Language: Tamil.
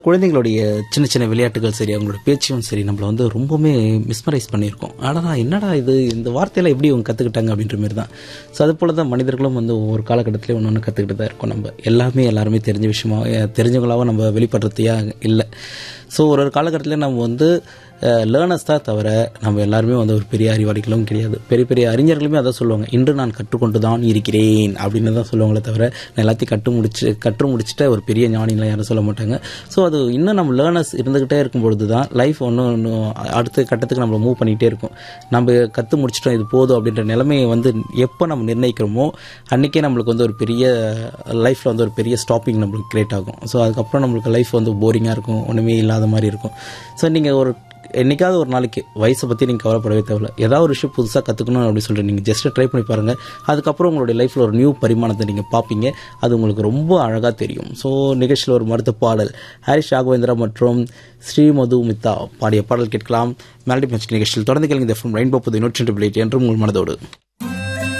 குழந்தைங்களுடைய சின்ன சின்ன விளையாட்டுகள் சரி அவங்களோட பேச்சும் சரி நம்மள வந்து ரொம்பவுமே மிஸ்மரைஸ் பண்ணியிருக்கோம் அடடா என்னடா இது இந்த வார்த்தையெல்லாம் எப்படி அவங்க கற்றுக்கிட்டாங்க அப்படின்ற மாதிரி தான் ஸோ அது போல தான் மனிதர்களும் வந்து ஒவ்வொரு காலகட்டத்திலையும் ஒன்று ஒன்று கற்றுக்கிட்டு தான் இருக்கோம் நம்ம எல்லாமே எல்லாருமே தெரிஞ்ச விஷயமா அஹ், தெரிஞ்சவங்களாவும் நம்ம வெளிப்படுறதையா இல்லை ஸோ ஒரு ஒரு காலகட்டத்தில் நம்ம வந்து லேர்னர்ஸ் தான் தவிர நம்ம எல்லாருமே வந்து ஒரு பெரிய அறிவாளிகளும் கிடையாது பெரிய பெரிய அறிஞர்களுமே அதான் சொல்லுவாங்க இன்று நான் கற்றுக்கொண்டு தான் இருக்கிறேன் அப்படின்னு தான் சொல்லுவாங்களே தவிர நான் எல்லாத்தையும் கற்று முடிச்சு கற்று முடிச்சுட்டு ஒரு பெரிய ஞானிலாம் யாரும் சொல்ல மாட்டாங்க ஸோ அது இன்னும் நம்ம லேர்னர்ஸ் இருந்துக்கிட்டே இருக்கும்பொழுது தான் லைஃப் ஒன்றும் இன்னும் அடுத்த கட்டத்துக்கு நம்மளை மூவ் பண்ணிகிட்டே இருக்கும் நம்ம கற்று முடிச்சிட்டோம் இது போதும் அப்படின்ற நிலைமையை வந்து எப்போ நம்ம நிர்ணயிக்கிறோமோ அன்றைக்கே நம்மளுக்கு வந்து ஒரு பெரிய லைஃப்பில் வந்து ஒரு பெரிய ஸ்டாப்பிங் நம்மளுக்கு கிரியேட் ஆகும் ஸோ அதுக்கப்புறம் நம்மளுக்கு லைஃப் வந்து போரிங்காக இருக்கும் ஒன்றுமே இல்லாத மாதிரி இருக்கும் ஸோ நீங்கள் ஒரு என்னைக்காவது ஒரு நாளைக்கு வயசை பற்றி நீங்கள் கவலைப்படவே தேவையில்ல ஏதாவது ஒரு விஷயம் புதுசாக கற்றுக்கணும் அப்படின்னு சொல்லிட்டு நீங்கள் ஜஸ்ட் ட்ரை பண்ணி பாருங்கள் அதுக்கப்புறம் உங்களுடைய லைஃப்பில் ஒரு நியூ பரிமாணத்தை நீங்கள் பார்ப்பீங்க அது உங்களுக்கு ரொம்ப அழகாக தெரியும் ஸோ நிகழ்ச்சியில் ஒரு மருத்துவ பாடல் ஹாரிஷ் ராகவேந்திரா மற்றும் ஸ்ரீ மது மித்தா பாடிய பாடல் கேட்கலாம் மெலடி மேட்ச் நிகழ்ச்சியில் தொடர்ந்து கேளுங்க இந்த ரெயின்போ புது நூற்றி என்றும் உங்கள் மனதோடு